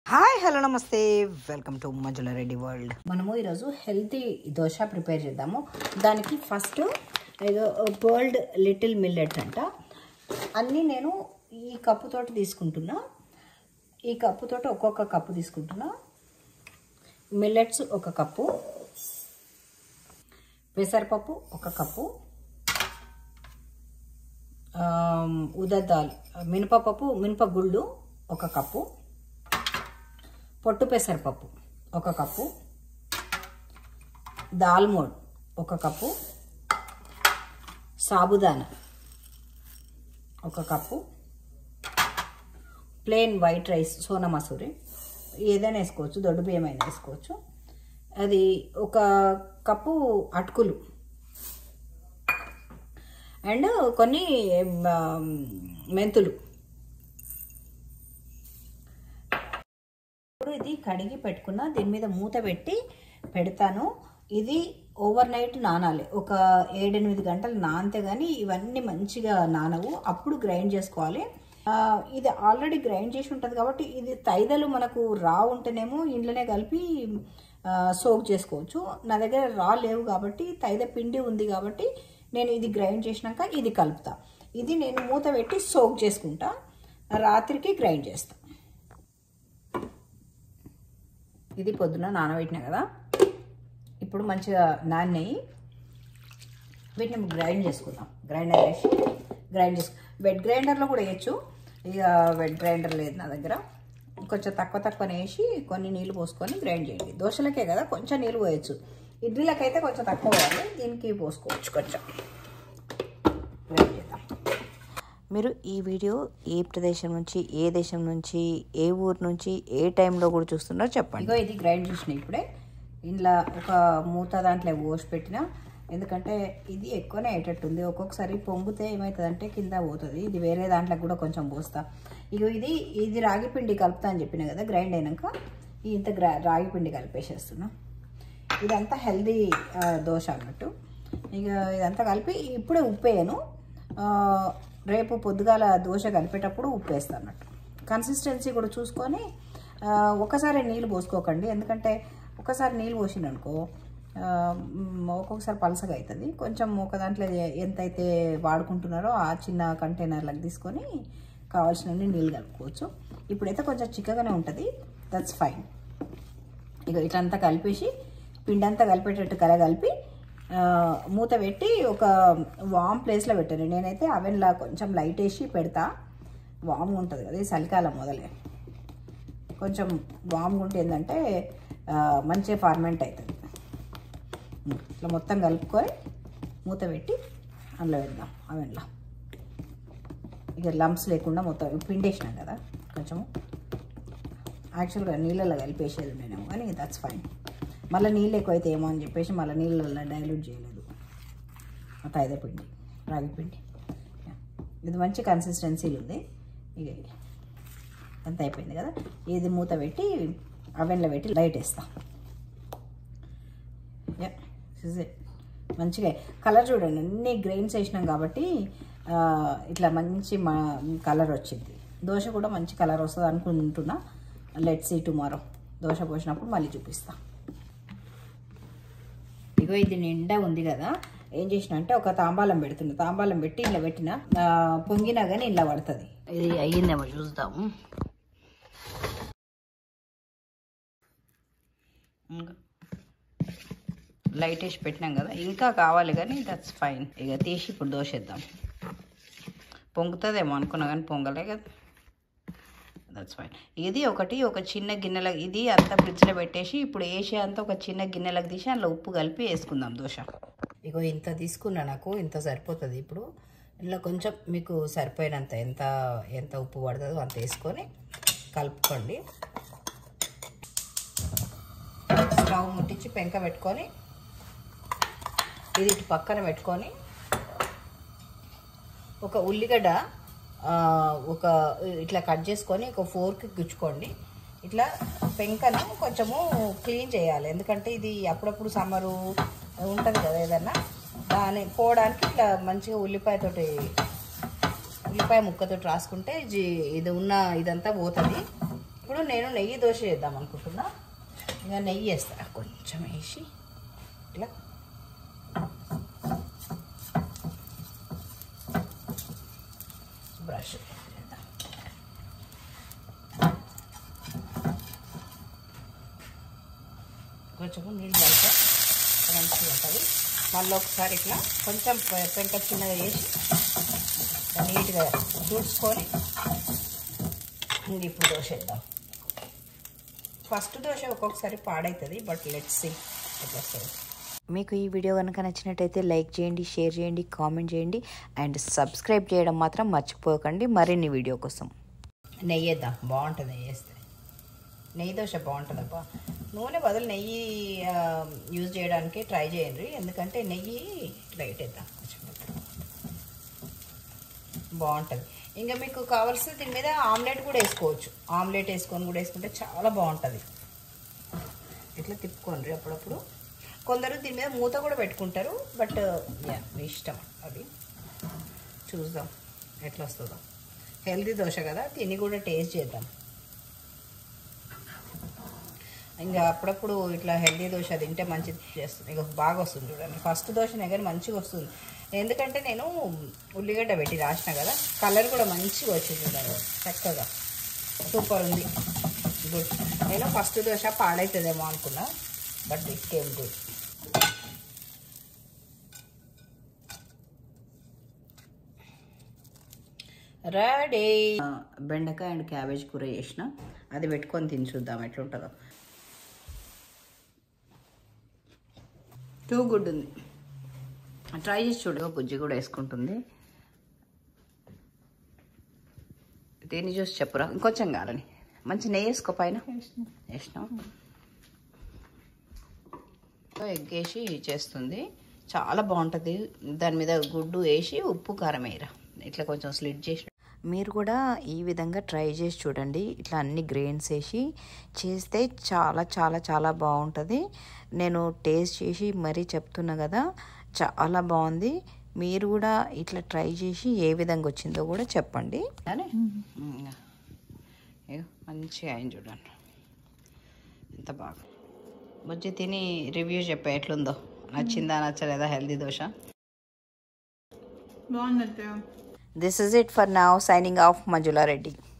Hi hello నమస్తే welcome to Manjula Reddy world మనము ఈరోజు హెల్తీ దోశ ప్రిపేర్ చేద్దాము దానికి ఫస్ట్ ఏదో బర్ల్డ్ లిటిల్ మిల్లెట్ అంట అన్నీ నేను ఈ కప్పుతోటి తీసుకుంటున్నా ఈ కప్పుతోటి ఒక్కొక్క కప్పు తీసుకుంటున్నా మిల్లెట్స్ ఒక కప్పు పెసరపప్పు ఒక కప్పు ఉదద్ దాల్ మినపపప్పు మినప గుళ్ళు ఒక కప్పు పొట్టు పెసరపప్పు ఒక కప్పు దాల్మోడ్ ఒక కప్పు సాబుదానా ఒక cup plain white rice Sona Masoori ఏదైనా వేసుకోవచ్చు దొడ్డు బియ్యం అయినా వేసుకోవచ్చు అది ఒక కప్పు అటుకులు అండ్ కొన్ని ఆ, మెంతులు ఇప్పుడు ఇది కడిగి పెట్టుకున్న దీని మీద మూత పెట్టి పెడతాను ఇది ఓవర్ నైట్ నానాలి ఒక ఏడెనిమిది గంటలు నానితే కానీ ఇవన్నీ మంచిగా నానవు అప్పుడు గ్రైండ్ చేసుకోవాలి ఆ, ఇది ఆల్రెడీ గ్రైండ్ చేసి ఉంటుంది కాబట్టి ఇది తైదలు మనకు రా ఉంటేనేమో ఇంట్లోనే కలిపి సోక్ చేసుకోవచ్చు నా దగ్గర రా లేవు కాబట్టి తైద పిండి ఉంది కాబట్టి నేను ఇది గ్రైండ్ చేసినాక ఇది కలుపుతా ఇది నేను మూత పెట్టి సోక్ చేసుకుంటా రాత్రికి గ్రైండ్ చేస్తా ఇది పొద్దున నానబెట్టినా కదా ఇప్పుడు మంచిగా నాన్నయ్యి వీటిని గ్రైండ్ చేసుకుందాం గ్రైండర్ వేసి గ్రైండ్ చేసుకు వెట్ గ్రైండర్లో కూడా వేయచ్చు ఇక వెట్ గ్రైండర్ లేదు నా దగ్గర కొంచెం తక్కువ తక్కువ వేసి కొన్ని నీళ్ళు పోసుకొని గ్రైండ్ చేయండి దోశలకే కదా కొంచెం నీళ్ళు పోయచ్చు ఇడ్లీలకైతే కొంచెం తక్కువ పోయాలి దీనికి పోసుకోవచ్చు కొంచెం గ్రైండ్ చేద్దాం మీరు ఈ వీడియో ఏ ప్రదేశం నుంచి ఏ దేశం నుంచి ఏ ఊరు నుంచి ఏ టైంలో కూడా చూస్తున్నారో చెప్పండి ఇగో ఇది గ్రైండ్ చేసిన ఇప్పుడే ఇంట్లో ఒక మూత దాంట్లో పోసి పెట్టిన ఎందుకంటే ఇది ఎక్కువనే అయ్యేటట్టుంది ఒక్కొక్కసారి పొంగితే ఏమవుతుందంటే కింద పోతుంది ఇది వేరే దాంట్లో కూడా కొంచెం పోస్తా ఇగో ఇది ఇది రాగి పిండి కలుపుతా అని చెప్పిన కదా గ్రైండ్ అయినాక ఈ ఇంత గ్రా రాగి పిండి కలిపేసేస్తున్నా ఇదంతా హెల్దీ దోశ అన్నట్టు ఇక ఇదంతా కలిపి ఇప్పుడే ఉప్పేయను ఆ, రేపు పొద్దుగాల దోశ కలిపేటప్పుడు ఉప్పేస్తాను అన్నట్టు కన్సిస్టెన్సీ కూడా చూసుకొని ఆ, ఒకసారి నీళ్ళు పోసుకోకండి ఎందుకంటే ఒకసారి నీళ్ళు పోసిందనుకో ఆ, మ్, ఒక్కొక్కసారి పలసగా అవుతుంది కొంచెం ఒక దాంట్లో ఏ- ఎంతైతే వాడుకుంటున్నారో ఆ చిన్న కంటైనర్లకు తీసుకొని కావాల్సినన్ని నీళ్ళు కలుపుకోవచ్చు ఇప్పుడైతే కొంచెం చిక్కగానే ఉంటుంది దట్స్ ఫైన్ ఇక ఇట్లంతా కలిపేసి పిండి అంతా కలిపేటట్టు కలగలిపి ఆ, మూత పెట్టి ఒక వామ్ ప్లేస్లో పెట్టాను నేనైతే అవెన్లా కొంచెం లైట్ వేసి పెడతా వామ్ ఉంటుంది కదా ఇది చలికాలం మొదలే కొంచెం వామ్గా ఉంటే ఏంటంటే ఆ, మంచిగా ఫార్మెంట్ అవుతుంది ఇట్లా మొత్తం కలుపుకొని మూత పెట్టి అందులో పెడదాం అవెన్లా ఇక లంప్స్ లేకుండా మొత్తం పిండి వేసినాం కదా కొంచెము యాక్చువల్గా నీళ్ళలో కలిపేసేది నేను కానీ దట్స్ ఫైన్ మళ్ళీ నీళ్ళు ఎక్కువైతే ఏమో అని చెప్పేసి మళ్ళీ నీళ్ళల్లో డైల్యూట్ చేయలేదు ఆ తైద పిండి రాగి పిండి ఇది మంచి కన్సిస్టెన్సీలు ఉంది ఇక ఎంత అయిపోయింది కదా ఇది మూత పెట్టి అవెన్లో పెట్టి లైట్ వేస్తా యా this is it. మంచిగా కలర్ చూడండి అన్ని గ్రెయిన్స్ వేసినాం కాబట్టి ఆ, ఇట్లా మంచి మా కలర్ వచ్చింది దోశ కూడా మంచి కలర్ వస్తుంది అనుకుంటున్నా లెట్ సీ టుమారో దోశ పోసినప్పుడు మళ్ళీ చూపిస్తా ఇగో ఇది నిండా ఉంది కదా ఏం చేసిన అంటే ఒక తాంబాలం పెడుతున్నా తాంబాలం పెట్టి ఇలా పెట్టిన ఆ, పొంగినా కానీ ఇలా పడుతుంది ఇది అయ్యిందేమో చూద్దాము ఇంకా లైట్ వేసి పెట్టినాం కదా ఇంకా కావాలి కానీ దట్స్ ఫైన్ ఇక తీసి ఇప్పుడు దోశ వేద్దాం పొంగుతుందేమో అనుకున్నా కానీ పొంగలే కదా దట్స్ ఫైన్ ఇది ఒకటి ఒక చిన్న గిన్నెల ఇది అంతా ఫ్రిడ్జ్లో పెట్టేసి ఇప్పుడు వేసే అంతా ఒక చిన్న గిన్నెలకు తీసి అందులో ఉప్పు కలిపి వేసుకుందాం దోశ ఇగో ఇంత తీసుకున్నా నాకు ఇంత సరిపోతుంది ఇప్పుడు ఇందులో కొంచెం మీకు సరిపోయినంత ఎంత ఎంత ఉప్పు పడుతుందో అంత వేసుకొని కలుపుకోండి స్టవ్ ముట్టించి పెంక పెట్టుకొని ఇది ఇటు పక్కన పెట్టుకొని ఒక ఉల్లిగడ్డ ఆ, ఒక ఇట్లా కట్ చేసుకొని ఒక ఫోర్క్ గుచ్చుకోండి ఇట్లా పెంకను కొంచెము క్లీన్ చేయాలి ఎందుకంటే ఇది అప్పుడప్పుడు సమ్మరు ఉంటుంది కదా ఏదన్నా దాని పోవడానికి ఇట్లా మంచిగా ఉల్లిపాయతోటి ఉల్లిపాయ ముక్కతోటి రాసుకుంటే జీ- ఇది ఉన్న ఇదంతా పోతుంది ఇప్పుడు నేను నెయ్యి దోశ చేద్దాం అనుకుంటున్నా ఇంకా నెయ్యి వేస్తా కొంచెం వేసి ఇట్లా బ్రష్ చేద్దాం కొంచెం నీళ్ళు కలిపా మంచిగా ఉంటుంది మళ్ళీ ఒకసారి ఇట్లా కొంచెం పె- పెంక చిన్నగా వేసి నీట్గా చూసుకొని ఇంక ఇప్పుడు దోశ వేద్దాం ఫస్ట్ దోశ ఒక్కొక్కసారి పాడవుతుంది బట్ లెట్స్ సీ ఎట్లా వస్తుంది మీకు ఈ వీడియో కనుక నచ్చినట్టయితే లైక్ చేయండి షేర్ చేయండి కామెంట్ చేయండి అండ్ సబ్స్క్రైబ్ చేయడం మాత్రం మర్చిపోకండి మరిన్ని వీడియో కోసం నెయ్యి వేద్దాం బాగుంటుంది నెయ్యి వేస్తే నెయ్యి దోశ బాగుంటుంది అబ్బా నూనె బదులు నెయ్యి ఆ, యూజ్ చేయడానికి ట్రై చేయండి ఎందుకంటే నెయ్యి లైట్ వేద్దాం కొంచెం బాగుంటుంది ఇంకా మీకు కావాల్సిన దీని మీద ఆమ్లెట్ కూడా వేసుకోవచ్చు ఆమ్లెట్ వేసుకొని కూడా వేసుకుంటే చాలా బాగుంటుంది ఇట్లా తిప్పుకోండి అప్పుడప్పుడు కొందరు దీని మీద మూత కూడా పెట్టుకుంటారు బట్ యా మీ ఇష్టం అది చూద్దాం ఎట్లా వస్తుందో హెల్తీ దోశ కదా తిని కూడా టేస్ట్ చేద్దాం ఇంకా అప్పుడప్పుడు ఇట్లా హెల్తీ దోశ తింటే మంచిది చేస్తుంది ఇక బాగా వస్తుంది చూడండి ఫస్ట్ దోశ దగ్గర మంచిగా వస్తుంది ఎందుకంటే నేను ఉల్లిగడ్డ పెట్టి రాసిన కదా కలర్ కూడా మంచిగా వచ్చింది చూడండి చక్కగా సూపర్ ఉంది గుడ్ నేను ఫస్ట్ దోశ పాడవుతుందేమో అనుకున్నా but it came good ready బెండకాయ అండ్ క్యాబేజ్ కూర చేసిన అది పెట్టుకొని తిని చూద్దాం ఎట్లుంటుందో టూ గుడ్ ఉంది ట్రై చేసి చూడు బుజ్జి కూడా వేసుకుంటుంది దీన్ని చూసి చెప్పురా ఇంకొంచెం కాలని మంచి నెయ్యి వేసుకో పైన వేసినాం ఎగ్ వేసి చేస్తుంది చాలా బాగుంటుంది దాని మీద గుడ్డు వేసి ఉప్పు కారం వేయరా ఇట్లా కొంచెం స్లిట్ చేసి మీరు కూడా ఈ విధంగా ట్రై చేసి చూడండి ఇట్లా అన్ని గ్రెయిన్స్ వేసి చేస్తే చాలా చాలా చాలా బాగుంటుంది నేను టేస్ట్ చేసి మరీ చెప్తున్నా కదా చాలా బాగుంది మీరు కూడా ఇట్లా ట్రై చేసి ఏ విధంగా వచ్చిందో కూడా చెప్పండి కానీ ఇగో మంచిగా అయింది చూడండి ఎంత బాగా బుజ్జి తిని రివ్యూ చెప్పా ఎట్లుందో నచ్చిందా నచ్చలేదా healthy dosa this is it for now signing off Manjula Reddy